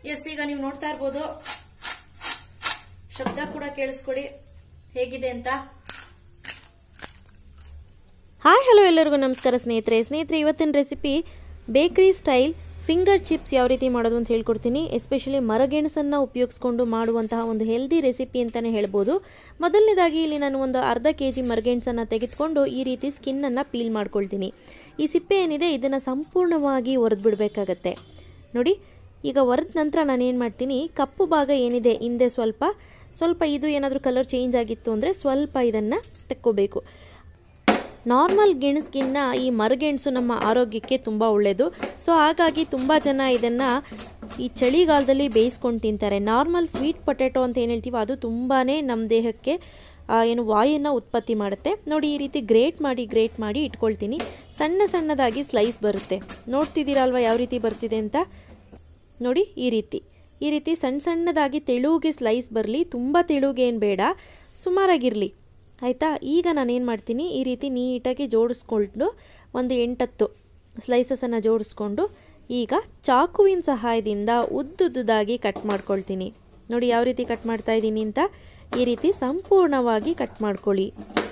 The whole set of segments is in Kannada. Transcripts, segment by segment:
ಎಸ್ ಈಗ ನೀವು ನೋಡ್ತಾ ಇರ್ಬೋದು ಶಬ್ದ ಕೂಡ ಕೇಳಿಸ್ಕೊಡಿ ಹೇಗಿದೆ ಅಂತ ಹಾಯ್ ಹಲೋ ಎಲ್ಲರಿಗೂ ನಮಸ್ಕಾರ ಸ್ನೇಹಿತರೆ ಸ್ನೇಹಿತರೆ ಇವತ್ತಿನ ರೆಸಿಪಿ ಬೇಕ್ರಿ ಸ್ಟೈಲ್ ಫಿಂಗರ್ ಚಿಪ್ಸ್ ಯಾವ ರೀತಿ ಮಾಡೋದು ಅಂತ ಹೇಳ್ಕೊಡ್ತೀನಿ ಎಸ್ಪೆಷಲಿ ಮರಗೆಣಸನ್ನು ಉಪಯೋಗಿಸ್ಕೊಂಡು ಮಾಡುವಂತಹ ಒಂದು ಹೆಲ್ದಿ ರೆಸಿಪಿ ಅಂತಲೇ ಹೇಳ್ಬೋದು ಮೊದಲನೇದಾಗಿ ಇಲ್ಲಿ ನಾನು ಒಂದು ಅರ್ಧ ಕೆ ಜಿ ಮರಗೆಣಸನ್ನು ತೆಗೆದುಕೊಂಡು ಈ ರೀತಿ ಸ್ಕಿನ್ನನ್ನು ಪೀಲ್ ಮಾಡ್ಕೊಳ್ತೀನಿ ಈ ಸಿಪ್ಪೆ ಏನಿದೆ ಇದನ್ನು ಸಂಪೂರ್ಣವಾಗಿ ಒರೆದು ಬಿಡಬೇಕಾಗತ್ತೆ ನೋಡಿ ಈಗ ಒರೆದ ನಂತರ ನಾನು ಏನು ಮಾಡ್ತೀನಿ ಕಪ್ಪು ಭಾಗ ಏನಿದೆ ಹಿಂದೆ ಸ್ವಲ್ಪ ಸ್ವಲ್ಪ ಇದು ಏನಾದರೂ ಕಲರ್ ಚೇಂಜ್ ಆಗಿತ್ತು ಅಂದರೆ ಸ್ವಲ್ಪ ಇದನ್ನು ತೆಕ್ಕೋಬೇಕು ನಾರ್ಮಲ್ ಗೆಣಸ್ಗಿನ್ನ ಈ ಮರಗೆಣಸು ನಮ್ಮ ಆರೋಗ್ಯಕ್ಕೆ ತುಂಬ ಒಳ್ಳೆಯದು ಸೊ ಹಾಗಾಗಿ ತುಂಬ ಜನ ಇದನ್ನು ಈ ಚಳಿಗಾಲದಲ್ಲಿ ಬೇಯಿಸ್ಕೊಂಡು ತಿಂತಾರೆ ನಾರ್ಮಲ್ ಸ್ವೀಟ್ ಪೊಟ್ಯಾಟೊ ಅಂತ ಏನು ಹೇಳ್ತೀವೋ ಅದು ತುಂಬಾ ನಮ್ಮ ದೇಹಕ್ಕೆ ಆ, ಏನು ವಾಯುನ ಉತ್ಪತ್ತಿ ಮಾಡುತ್ತೆ ನೋಡಿ ಈ ರೀತಿ ಗ್ರೇಟ್ ಮಾಡಿ ಗ್ರೇಟ್ ಮಾಡಿ ಇಟ್ಕೊಳ್ತೀನಿ ಸಣ್ಣ ಸಣ್ಣದಾಗಿ ಸ್ಲೈಸ್ ಬರುತ್ತೆ ನೋಡ್ತಿದ್ದೀರಲ್ವ ಯಾವ ರೀತಿ ಬರ್ತಿದೆ ಅಂತ ನೋಡಿ ಈ ರೀತಿ ಈ ರೀತಿ ಸಣ್ಣ ಸಣ್ಣದಾಗಿ ತೆಳುಗೆ ಸ್ಲೈಸ್ ಬರಲಿ ತುಂಬ ತೆಳುಗೆ ಏನು ಬೇಡ ಸುಮಾರಾಗಿರಲಿ ಆಯಿತಾ ಈಗ ನಾನೇನು ಮಾಡ್ತೀನಿ ಈ ರೀತಿ ನೀಟಾಗಿ ಜೋಡಿಸ್ಕೊಂಡು ಒಂದು ಎಂಟತ್ತು ಸ್ಲೈಸಸನ್ನು ಜೋಡಿಸ್ಕೊಂಡು ಈಗ ಚಾಕುವಿನ ಸಹಾಯದಿಂದ ಉದ್ದುದ್ದಾಗಿ ಕಟ್ ಮಾಡ್ಕೊಳ್ತೀನಿ ನೋಡಿ ಯಾವ ರೀತಿ ಕಟ್ ಮಾಡ್ತಾ ಇದ್ದೀನಿ ಅಂತ ಈ ರೀತಿ ಸಂಪೂರ್ಣವಾಗಿ ಕಟ್ ಮಾಡ್ಕೊಳ್ಳಿ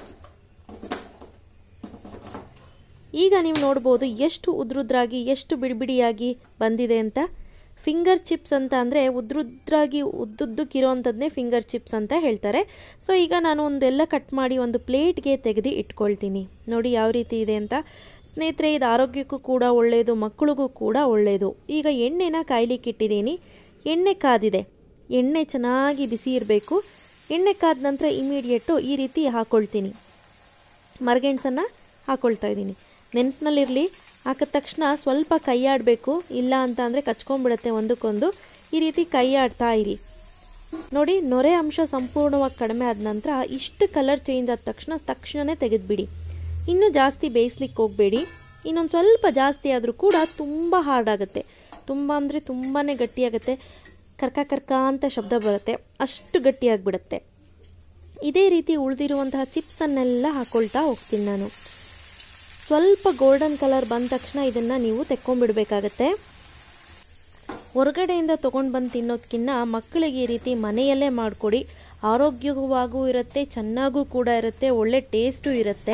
ಈಗ ನೀವು ನೋಡ್ಬೋದು ಎಷ್ಟು ಉದ್ರುದ್ರಾಗಿ ಎಷ್ಟು ಬಿಡಿಬಿಡಿಯಾಗಿ ಬಂದಿದೆ ಅಂತ ಫಿಂಗರ್ ಚಿಪ್ಸ್ ಅಂತ ಅಂದರೆ ಉದ್ರುದ್ರಾಗಿ ಉದ್ದುದ್ದಕ್ಕಿರೋವಂಥದ್ದೇ ಫಿಂಗರ್ ಚಿಪ್ಸ್ ಅಂತ ಹೇಳ್ತಾರೆ ಸೊ ಈಗ ನಾನು ಒಂದೆಲ್ಲ ಕಟ್ ಮಾಡಿ ಒಂದು ಪ್ಲೇಟ್ಗೆ ತೆಗೆದು ಇಟ್ಕೊಳ್ತೀನಿ ನೋಡಿ ಯಾವ ರೀತಿ ಇದೆ ಅಂತ ಸ್ನೇಹಿತರೆ ಇದು ಆರೋಗ್ಯಕ್ಕೂ ಕೂಡ ಒಳ್ಳೆಯದು ಮಕ್ಕಳಿಗೂ ಕೂಡ ಒಳ್ಳೆಯದು ಈಗ ಎಣ್ಣೆನ ಕಾಯ್ಲಿಕ್ಕೆ ಇಟ್ಟಿದ್ದೀನಿ ಎಣ್ಣೆ ಕಾದಿದೆ ಎಣ್ಣೆ ಚೆನ್ನಾಗಿ ಬಿಸಿ ಇರಬೇಕು ಎಣ್ಣೆ ಕಾದ ನಂತರ ಇಮಿಡಿಯೇಟು ಈ ರೀತಿ ಹಾಕ್ಕೊಳ್ತೀನಿ ಮರಗೆಣಸನ್ನು ಹಾಕ್ಕೊಳ್ತಾ ಇದ್ದೀನಿ ನೆನಪಿನಲ್ಲಿರಲಿ ಹಾಕಿದ ತಕ್ಷಣ ಸ್ವಲ್ಪ ಕೈಯಾಡಬೇಕು ಇಲ್ಲ ಅಂತ ಅಂದರೆ ಕಚ್ಕೊಂಡ್ಬಿಡುತ್ತೆ ಒಂದಕ್ಕೊಂದು ಈ ರೀತಿ ಕೈಯಾಡ್ತಾ ಇರಿ ನೋಡಿ ನೊರೆ ಅಂಶ ಸಂಪೂರ್ಣವಾಗಿ ಕಡಿಮೆ ಆದ ನಂತರ ಇಷ್ಟು ಕಲರ್ ಚೇಂಜ್ ಆದ ತಕ್ಷಣ ತಕ್ಷಣವೇ ತೆಗೆದುಬಿಡಿ ಇನ್ನೂ ಜಾಸ್ತಿ ಬೇಯಿಸ್ಲಿಕ್ಕೆ ಹೋಗಬೇಡಿ ಇನ್ನೊಂದು ಸ್ವಲ್ಪ ಜಾಸ್ತಿ ಆದರೂ ಕೂಡ ತುಂಬ ಹಾರ್ಡ್ ಆಗುತ್ತೆ ತುಂಬ ಅಂದರೆ ತುಂಬಾ ಗಟ್ಟಿಯಾಗುತ್ತೆ ಕರ್ಕ ಕರ್ಕ ಅಂತ ಶಬ್ದ ಬರುತ್ತೆ ಅಷ್ಟು ಗಟ್ಟಿಯಾಗಿಬಿಡುತ್ತೆ ಇದೇ ರೀತಿ ಉಳಿದಿರುವಂತಹ ಚಿಪ್ಸನ್ನೆಲ್ಲ ಹಾಕ್ಕೊಳ್ತಾ ಹೋಗ್ತೀನಿ ನಾನು ಸ್ವಲ್ಪ ಗೋಲ್ಡನ್ ಕಲರ್ ಬಂದ ತಕ್ಷಣ ಇದನ್ನು ನೀವು ತೆಕ್ಕೊಂಡ್ಬಿಡ್ಬೇಕಾಗತ್ತೆ ಹೊರಗಡೆಯಿಂದ ತೊಗೊಂಡು ಬಂದು ತಿನ್ನೋದಕ್ಕಿಂತ ಮಕ್ಕಳಿಗೆ ಈ ರೀತಿ ಮನೆಯಲ್ಲೇ ಮಾಡಿಕೊಡಿ ಆರೋಗ್ಯವಾಗೂ ಇರುತ್ತೆ ಚೆನ್ನಾಗೂ ಕೂಡ ಇರುತ್ತೆ ಒಳ್ಳೆ ಟೇಸ್ಟು ಇರುತ್ತೆ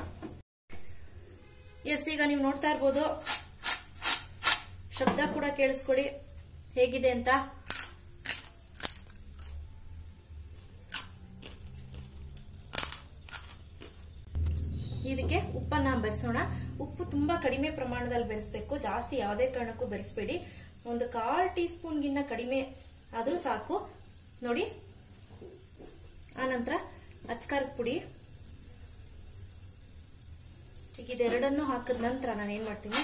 ಎಸ್ ಈಗ ನೀವು ನೋಡ್ತಾ ಇರ್ಬೋದು ಶಬ್ದ ಕೂಡ ಕೇಳಿಸ್ಕೊಡಿ ಹೇಗಿದೆ ಅಂತ ಇದಕ್ಕೆ ಉಪ್ಪನ್ನ ಬೆರೆಸೋಣ ಉಪ್ಪು ತುಂಬಾ ಕಡಿಮೆ ಪ್ರಮಾಣದಲ್ಲಿ ಬೆರೆಸ್ಬೇಕು ಜಾಸ್ತಿ ಯಾವುದೇ ಕಾರಣಕ್ಕೂ ಬೆರೆಸ್ಬೇಡಿ ಒಂದು ಕಾಲ್ ಟೀ ಸ್ಪೂನ್ಗಿನ್ನ ಕಡಿಮೆ ಆದ್ರೂ ಸಾಕು ನೋಡಿ ಆನಂತರ ಅಚ್ಕಾರದ ಪುಡಿ ಈಗ ಇದೆರಡನ್ನು ಹಾಕಿದ ನಂತರ ನಾನು ಏನ್ ಮಾಡ್ತೀನಿ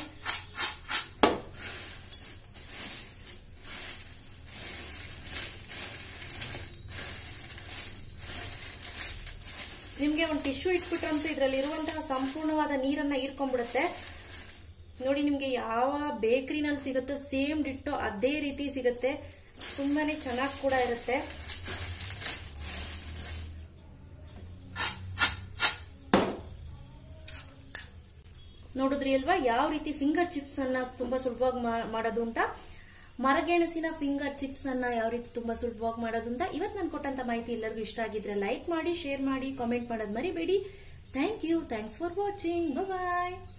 ನಿಮ್ಗೆ ಒಂದು ಟಿಶ್ಯೂ ಇಟ್ಬಿಟ್ರಂತೂ ಇದರಲ್ಲಿ ಇರುವಂತಹ ಸಂಪೂರ್ಣವಾದ ನೀರನ್ನ ಹೀರ್ಕೊಂಡ್ಬಿಡುತ್ತೆ ನೋಡಿ ನಿಮ್ಗೆ ಯಾವ ಬೇಕರಿನಲ್ಲಿ ಸಿಗುತ್ತೋ ಸೇಮ್ ಡಿಟ್ಟೋ ಅದೇ ರೀತಿ ಸಿಗುತ್ತೆ ತುಂಬಾನೇ ಚೆನ್ನಾಗಿ ಕೂಡ ಇರುತ್ತೆ ನೋಡಿದ್ರಿ ಅಲ್ವಾ ಯಾವ ರೀತಿ ಫಿಂಗರ್ ಚಿಪ್ಸ್ ಅನ್ನ ತುಂಬಾ ಸುಲಭವಾಗಿ ಮಾ- ಮಾಡೋದು ಅಂತ ಮರಗೆಣಸಿನ ಫಿಂಗರ್ ಚಿಪ್ಸ್ ಅನ್ನ ಯಾವ ರೀತಿ ತುಂಬಾ ಸುಲಭವಾಗಿ ಮಾಡೋದು ಅಂತ ಇವತ್ತು ನಾನು ಕೊಟ್ಟಂತ ಮಾಹಿತಿ ಎಲ್ಲರಿಗೂ ಇಷ್ಟ ಆಗಿದ್ರೆ ಲೈಕ್ ಮಾಡಿ ಶೇರ್ ಮಾಡಿ ಕಾಮೆಂಟ್ ಮಾಡೋದು ಮರಿಬೇಡಿ thank you thanks for watching bye